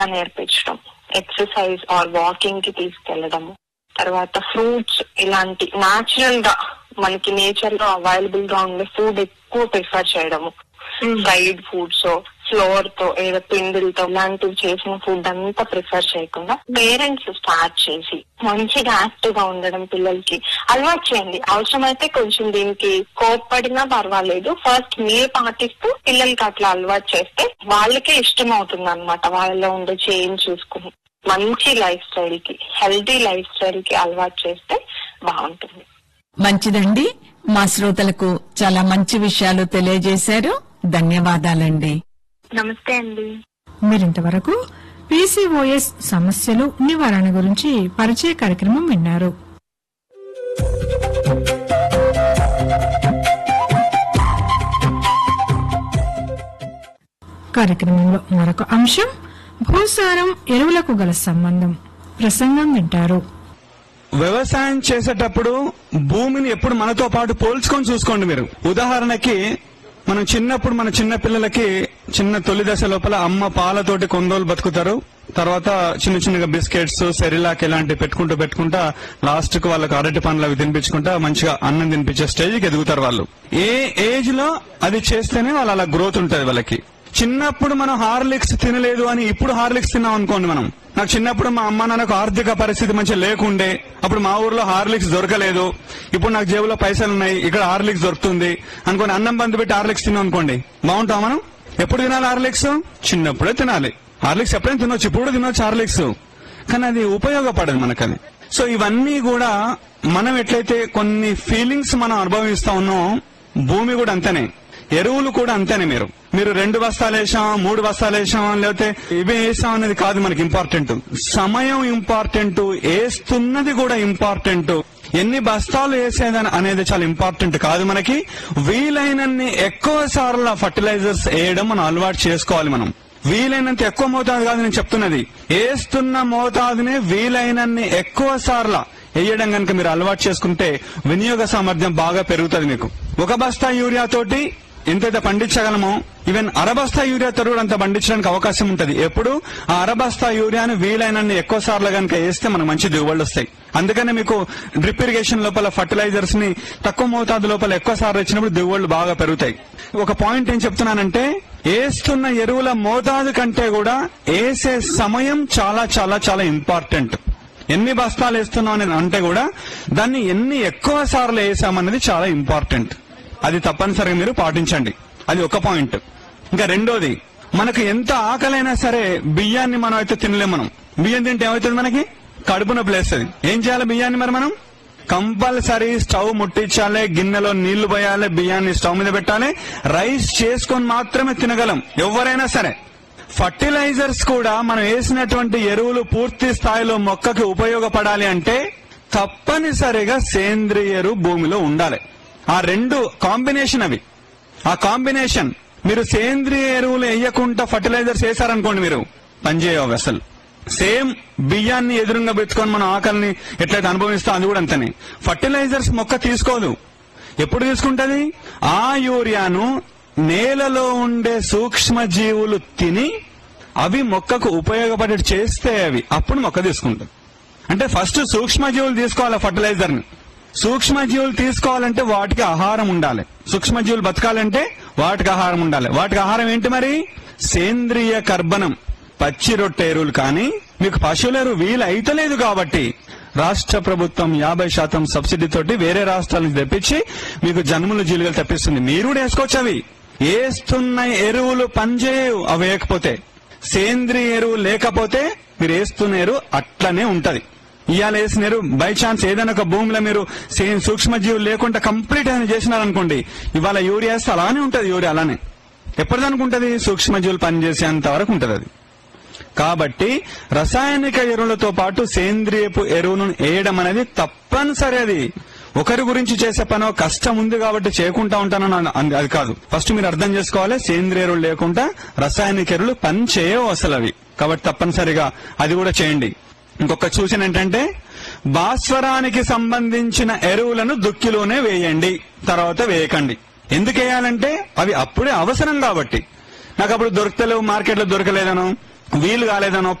నేర్పించడం exercise or walking కి తీసుకెళ్లడము తర్వాత ఫ్రూట్స్ ఇలాంటి నాచురల్ గా మనకి నేచర్ లో అవైలబుల్ గా ఉండే ఫుడ్ ఎక్కువ ప్రిఫర్ చేయడము ఫ్రైడ్ ఫుడ్స్ ఫ్లోర్ తో ఏదో పిండిలతో ఇలాంటివి చేసిన ఫుడ్ అంతా ప్రిఫర్ చేయకుండా పేరెంట్స్ స్టార్ట్ చేసి మంచిగా యాక్టివ్ గా ఉండడం పిల్లలకి అలవాటు చేయండి అవసరమైతే కొంచెం దీనికి కోప్పడినా పర్వాలేదు ఫస్ట్ మీరు పాటిస్తూ పిల్లలకి అట్లా అలవాటు చేస్తే వాళ్ళకే ఇష్టం అవుతుంది అనమాట వాళ్ళలో ఉండే చేంజ్ చూసుకుని మంచి లైఫ్ స్టైల్ కి హెల్తీ లైఫ్ స్టైల్ కి అలవాటు చేస్తే బాగుంటుంది మంచిదండి మా శ్రోతలకు చాలా మంచి విషయాలు తెలియజేశారు ధన్యవాదాలండి నమస్తే అండి మీరింతవరకు పీసీఓఎస్ సమస్యలు నివారణ గురించి పరిచయ కార్యక్రమం విన్నారు కార్యక్రమంలో మరొక అంశం భూసారం ఎరువులకు గల సంబంధం ప్రసంగం వింటారు వ్యవసాయం చేసేటప్పుడు భూమిని ఎప్పుడు మనతో పాటు పోల్చుకొని చూసుకోండి మీరు ఉదాహరణకి మనం చిన్నప్పుడు మన చిన్న పిల్లలకి చిన్న తొలి దశ లోపల అమ్మ పాలతోటి కొందోలు బతుకుతారు తర్వాత చిన్న చిన్నగా బిస్కెట్స్ సెరిలాక్ ఇలాంటివి పెట్టుకుంటూ పెట్టుకుంటా లాస్ట్ కు వాళ్ళకి అరటి పండ్లు అవి తినిపించుకుంటా మంచిగా అన్నం తినిపించే స్టేజ్కి ఎదుగుతారు వాళ్ళు ఏ ఏజ్ లో అది చేస్తేనే వాళ్ళు అలా గ్రోత్ ఉంటది వాళ్ళకి చిన్నప్పుడు మనం హార్లిక్స్ తినలేదు అని ఇప్పుడు హార్లిక్స్ తిన్నాం అనుకోండి మనం నాకు చిన్నప్పుడు మా అమ్మ నాన్నకు ఆర్థిక పరిస్థితి మంచిగా లేకుండే అప్పుడు మా ఊర్లో హార్లిక్స్ దొరకలేదు ఇప్పుడు నాకు జేబులో పైసలు ఉన్నాయి ఇక్కడ హార్లిక్స్ దొరుకుతుంది అనుకోండి అన్నం బంద్ పెట్టి హార్లిక్స్ తిన్నాం అనుకోండి బాగుంటాం మనం ఎప్పుడు తినాలి హార్లిక్స్ చిన్నప్పుడే తినాలి హార్లిక్స్ ఎప్పుడైనా తినొచ్చు ఇప్పుడు కూడా తినొచ్చు హార్లిక్స్ కానీ అది ఉపయోగపడదు మనకది సో ఇవన్నీ కూడా మనం ఎట్లయితే కొన్ని ఫీలింగ్స్ మనం అనుభవిస్తా ఉన్నాం భూమి కూడా అంతేనే ఎరువులు కూడా అంతేనే మీరు మీరు రెండు బస్తాలు వేసాం మూడు బస్తాలు వేసాం లేకపోతే ఇవే వేసాం అనేది కాదు మనకి ఇంపార్టెంట్ సమయం ఇంపార్టెంట్ వేస్తున్నది కూడా ఇంపార్టెంట్ ఎన్ని బస్తాలు వేసేదని అనేది చాలా ఇంపార్టెంట్ కాదు మనకి వీలైనన్ని ఎక్కువ సార్లు ఫర్టిలైజర్స్ వేయడం మనం అలవాటు చేసుకోవాలి మనం వీలైనంత ఎక్కువ మోతాదు కాదు నేను చెప్తున్నది వేస్తున్న మోతాదునే వీలైనన్ని ఎక్కువ సార్ల వేయడం కనుక మీరు అలవాటు చేసుకుంటే వినియోగ సామర్థ్యం బాగా పెరుగుతుంది మీకు ఒక బస్తా యూరియా తోటి ఎంతైతే పండించగలమో ఈవెన్ అరబస్తా యూరియా తో కూడా అంత పండించడానికి అవకాశం ఉంటది ఎప్పుడు ఆ అరబస్తా యూరియాను వీలైనన్ని ఎక్కువ సార్లు కనుక వేస్తే మనకు మంచి దిగుబడులు వస్తాయి అందుకనే మీకు డ్రిప్ ఇరిగేషన్ లోపల ఫర్టిలైజర్స్ ని తక్కువ మోతాదు లోపల ఎక్కువ సార్లు ఇచ్చినప్పుడు దిగుబడులు బాగా పెరుగుతాయి ఒక పాయింట్ ఏం చెప్తున్నానంటే వేస్తున్న ఎరువుల మోతాదు కంటే కూడా వేసే సమయం చాలా చాలా చాలా ఇంపార్టెంట్ ఎన్ని బస్తాలు వేస్తున్నాం అని అంటే కూడా దాన్ని ఎన్ని ఎక్కువ సార్లు వేసామన్నది చాలా ఇంపార్టెంట్ అది తప్పనిసరిగా మీరు పాటించండి అది ఒక పాయింట్ ఇంకా రెండోది మనకు ఎంత ఆకలైనా సరే బియ్యాన్ని మనం అయితే తినలేం మనం బియ్యం తింటే ఏమవుతుంది మనకి కడుపు నొప్పి లేస్తుంది ఏం చేయాలి బియ్యాన్ని మరి మనం కంపల్సరీ స్టవ్ ముట్టించాలి గిన్నెలో నీళ్లు పోయాలి బియ్యాన్ని స్టవ్ మీద పెట్టాలి రైస్ చేసుకొని మాత్రమే తినగలం ఎవరైనా సరే ఫర్టిలైజర్స్ కూడా మనం వేసినటువంటి ఎరువులు పూర్తి స్థాయిలో మొక్కకి ఉపయోగపడాలి అంటే తప్పనిసరిగా సేంద్రియ ఎరువు భూమిలో ఉండాలి ఆ రెండు కాంబినేషన్ అవి ఆ కాంబినేషన్ మీరు సేంద్రియ ఎరువులు వేయకుండా ఫర్టిలైజర్స్ వేసారనుకోండి మీరు పనిచేయవు అసలు సేమ్ బియ్యాన్ని ఎదురుగా పెట్టుకొని మన ఆకలిని ఎట్లయితే అనుభవిస్తాం అది కూడా అంతనే ఫర్టిలైజర్స్ మొక్క తీసుకోదు ఎప్పుడు తీసుకుంటది ఆ యూరియాను నేలలో ఉండే సూక్ష్మ జీవులు తిని అవి మొక్కకు ఉపయోగపడేది చేస్తే అవి అప్పుడు మొక్క తీసుకుంటుంది అంటే ఫస్ట్ సూక్ష్మజీవులు తీసుకోవాలి ఫర్టిలైజర్ ని సూక్ష్మజీవులు తీసుకోవాలంటే వాటికి ఆహారం ఉండాలి సూక్ష్మజీవులు బతకాలంటే వాటికి ఆహారం ఉండాలి వాటికి ఆహారం ఏంటి మరి సేంద్రియ కర్బనం పచ్చి రొట్టె ఎరువులు కానీ మీకు పశువుల ఎరువు వీలు అయితలేదు కాబట్టి రాష్ట్ర ప్రభుత్వం యాభై శాతం సబ్సిడీ తోటి వేరే రాష్ట్రాల నుంచి తెప్పించి మీకు జన్ములు జీలుగలు తెప్పిస్తుంది మీరు కూడా వేసుకోవచ్చు అవి వేస్తున్న ఎరువులు పనిచేయవు అవి వేయకపోతే సేంద్రియ ఎరువు లేకపోతే మీరు వేస్తున్న ఎరువు అట్లనే ఉంటది ఇవాళ వేసిన ఎరువు బై ఛాన్స్ ఏదైనా ఒక భూమిలో మీరు సేమ్ సూక్ష్మజీవులు లేకుండా కంప్లీట్ అని చేసినారనుకోండి ఇవాళ యూరియా వేస్తే అలానే ఉంటది యూరియా అలానే ఎప్పటిదనుకుంటది సూక్ష్మజీవులు పనిచేసేంత వరకు ఉంటది అది కాబట్టి రసాయనిక ఎరువులతో పాటు సేంద్రియపు ఎరువును వేయడం అనేది తప్పనిసరి అది ఒకరి గురించి చేసే పనో కష్టం ఉంది కాబట్టి చేయకుండా ఉంటానని అన- అంది- అది కాదు ఫస్ట్ మీరు అర్థం చేసుకోవాలి సేంద్రియ ఎరువులు లేకుండా రసాయనిక ఎరువులు పని చేయవు అసలు అవి కాబట్టి తప్పనిసరిగా అది కూడా చేయండి ఇంకొక సూచన ఏంటంటే భాస్వరానికి సంబంధించిన ఎరువులను దుక్కిలోనే వేయండి తర్వాత వేయకండి ఎందుకు వేయాలంటే అవి అప్పుడే అవసరం కాబట్టి నాకు అప్పుడు దొరకలేవు మార్కెట్లో దొరకలేదను వీలు కాలేదనో